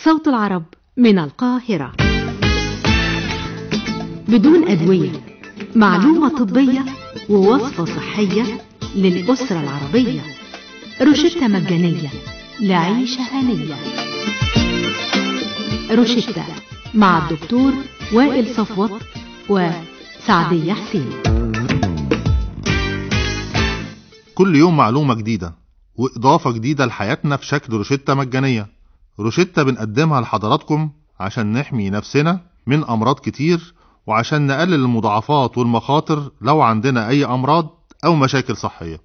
صوت العرب من القاهرة بدون أدوية معلومة طبية ووصفة صحية للأسرة العربية روشتة مجانية لعيشة هنية روشتة مع الدكتور وائل صفوت وسعدية حسين كل يوم معلومة جديدة وإضافة جديدة لحياتنا في شكل روشتة مجانية روشتة بنقدمها لحضراتكم عشان نحمي نفسنا من أمراض كتير وعشان نقلل المضاعفات والمخاطر لو عندنا أي أمراض أو مشاكل صحية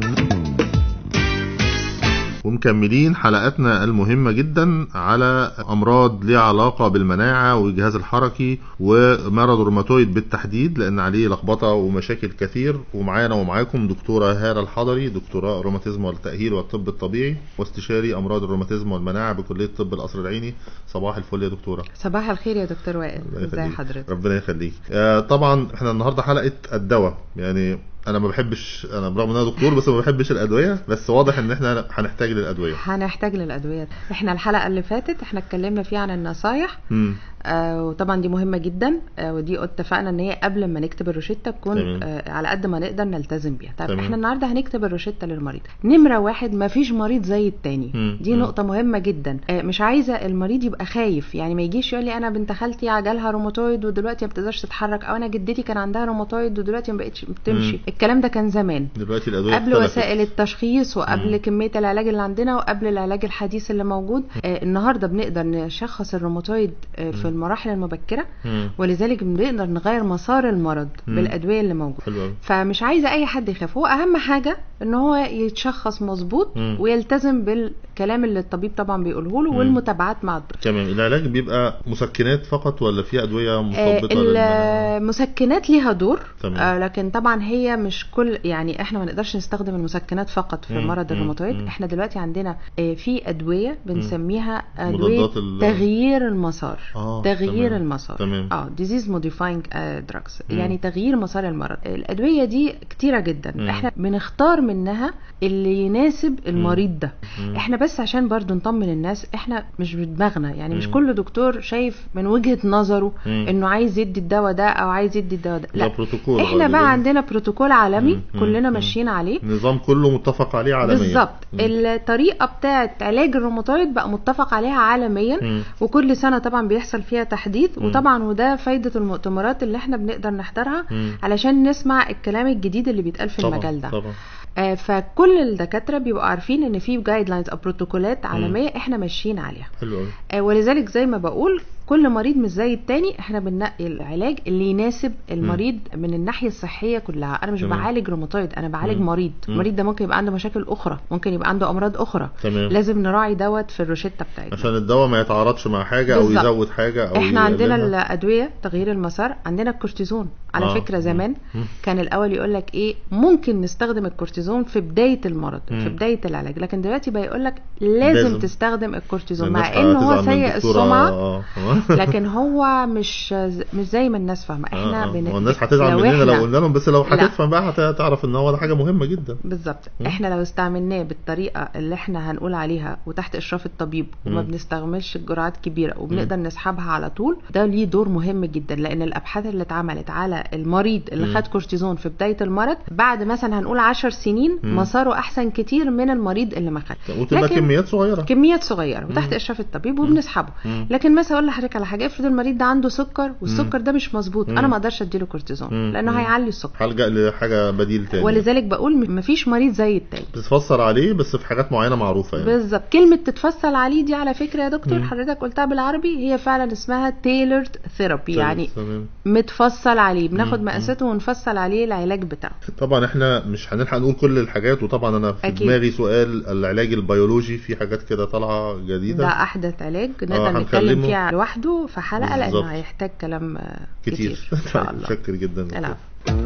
ومكملين حلقاتنا المهمة جدا على أمراض ليها علاقة بالمناعة والجهاز الحركي ومرض الروماتويد بالتحديد لأن عليه لخبطة ومشاكل كثير ومعانا ومعاكم دكتورة هالة الحضري دكتوراه روماتيزم والتأهيل والطب الطبيعي واستشاري أمراض الروماتيزم والمناعة بكلية طب القصر العيني صباح الفل يا دكتورة صباح الخير يا دكتور وائل الله ازي يخليك. حضرتك ربنا يخليك آه، طبعا احنا النهارده حلقه الدواء يعني انا ما بحبش انا برغم ان انا دكتور بس ما بحبش الادويه بس واضح ان احنا هنحتاج للادويه هنحتاج للادويه احنا الحلقه اللي فاتت احنا اتكلمنا فيها عن النصايح امم آه وطبعا دي مهمه جدا آه ودي اتفقنا ان هي قبل ما نكتب الروشته تكون تمام. آه على قد ما نقدر نلتزم بيها طيب تمام. احنا النهارده هنكتب الروشته للمريض نمره واحد ما فيش مريض زي التاني مم. دي مم. نقطه مهمه جدا آه مش عايزه المريض يبقى خايف يعني ما يجيش يقول لي انا بنت خالتي عجلها روماتويد ودلوقتي ما بتقدرش تتحرك او انا جدتي كان عندها روماتويد ودلوقتي ما بقتش بتمشي مم. الكلام ده كان زمان دلوقتي الادويه قبل اختلفت. وسائل التشخيص وقبل مم. كميه العلاج اللي عندنا وقبل العلاج الحديث اللي موجود آه النهارده بنقدر نشخص الروماتويد آه في المراحل المبكره مم. ولذلك بنقدر نغير مسار المرض مم. بالادويه اللي موجوده حلو قوي فمش عايزه اي حد يخاف هو اهم حاجه ان هو يتشخص مظبوط مم. ويلتزم بالكلام اللي الطبيب طبعا بيقوله له مم. والمتابعات مع الدكتور تمام العلاج بيبقى مسكنات فقط ولا في ادويه آه، مثبطه للمناعة؟ المسكنات ليها دور تمام. آه، لكن طبعا هي مش كل يعني احنا ما نقدرش نستخدم المسكنات فقط في مم، مرض مم، الروماتويد مم. احنا دلوقتي عندنا آه، في ادويه بنسميها ادويه مضادات ال- تغيير المسار آه، تغيير تمام. المسار تمام. اه ديزيز موديفاينج دراجز مم. يعني تغيير مسار المرض الادويه دي كتيره جدا مم. احنا بنختار منها اللي يناسب المريض ده مم. احنا بس عشان برضو نطمن الناس احنا مش بدماغنا يعني مش مم. كل دكتور شايف من وجهة نظره مم. انه عايز يدي الدواء ده او عايز يدي الدواء ده ده لا بروتوكول احنا غالباً. بقى عندنا بروتوكول عالمي مم. مم. كلنا مم. ماشيين عليه النظام كله متفق عليه عالميا بالظبط مم. الطريقه بتاعه علاج الروماتويد بقى متفق عليها عالميا مم. وكل سنه طبعا بيحصل فيها تحديث مم. وطبعا وده فايده المؤتمرات اللي احنا بنقدر نحضرها مم. علشان نسمع الكلام الجديد اللي بيتقال في طبعا المجال ده طبعا آه، فكل الدكاتره بيبقوا عارفين ان في جايد لاينز او بروتوكولات عالميه احنا ماشيين عليها حلو قوي آه، ولذلك زي ما بقول كل مريض مش زي التاني احنا بننقي العلاج اللي يناسب المريض من الناحيه الصحيه كلها انا مش تمام. بعالج روماتويد انا بعالج مم. مريض مم. المريض ده ممكن يبقى عنده مشاكل اخرى ممكن يبقى عنده امراض اخرى تمام لازم نراعي دوت في الروشته بتاعتنا عشان الدواء ما يتعارضش مع حاجه او بالظبط. يزود حاجه او احنا عندنا يقللها. الادويه تغيير المسار عندنا الكورتيزون على آه. فكره زمان مم. كان الاول يقول لك ايه ممكن نستخدم الكورتيزون في بدايه المرض مم. في بدايه العلاج لكن دلوقتي بقى يقول لك لازم, لازم. تستخدم الكورتيزون الناس مع ان هو هتزعل من سيء الدكتورة. السمعه آه. لكن هو مش مش زي ما الناس فاهمه احنا آه. آه. بن... هو الناس هتزعل لو مننا لو إحنا- قلنا لهم بس لو لا. هتفهم بقى هتعرف ان هو ده حاجه مهمه جدا بالظبط مم. احنا لو استعملناه بالطريقه اللي احنا هنقول عليها وتحت اشراف الطبيب وما مم. بنستعملش الجرعات كبيره وبنقدر نسحبها على طول ده ليه دور مهم جدا لان الابحاث اللي اتعملت على المريض اللي مم. خد كورتيزون في بدايه المرض بعد مثلا هنقول 10 سنين مم. مساره احسن كتير من المريض اللي ما خد وتبقى لكن- كميات صغيره كميات صغيره وتحت مم. اشراف الطبيب وبنسحبه مم. لكن مثلا اقول لحضرتك على حاجه افرض المريض ده عنده سكر والسكر ده مش مظبوط مم. انا ما اقدرش اديله كورتيزون مم. لانه مم. هيعلي السكر هلجأ لحاجه بديل تاني ولذلك بقول مفيش مريض زي التاني بتفسر عليه بس في حاجات معينه معروفه يعني بالظبط كلمة تتفصل عليه دي على فكرة يا دكتور مم. حضرتك قلتها بالعربي هي فعلا اسمها تailored ثيرابي يعني تمام. متفصل عليه بناخد مم. مقاساته ونفصل عليه العلاج بتاعه طبعا احنا مش هنلحق نقول كل الحاجات وطبعا انا في أكيد. دماغي سؤال العلاج البيولوجي في حاجات كده طالعه جديده ده احدث علاج نقدر هنكلمه. نتكلم فيها لوحده في حلقة بالظبط. لانه هيحتاج كلام آه، كتير كتير ان شاء الله متشكر جدا دكتور. العفو.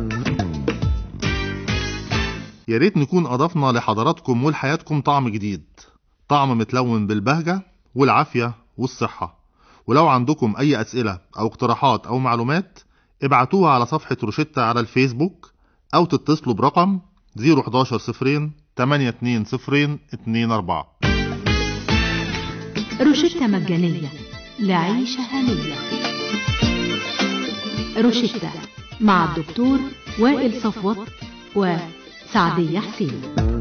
يا ريت نكون أضفنا لحضراتكم ولحياتكم طعم جديد طعم متلون بالبهجة والعافية والصحة ولو عندكم أي أسئلة أو اقتراحات أو معلومات ابعتوها على صفحة روشتة على الفيسبوك أو تتصلوا برقم 011 صفرين 82 صفرين 24 روشتة مجانية لعيشة هنية روشتة مع الدكتور وائل صفوت وسعدية حسين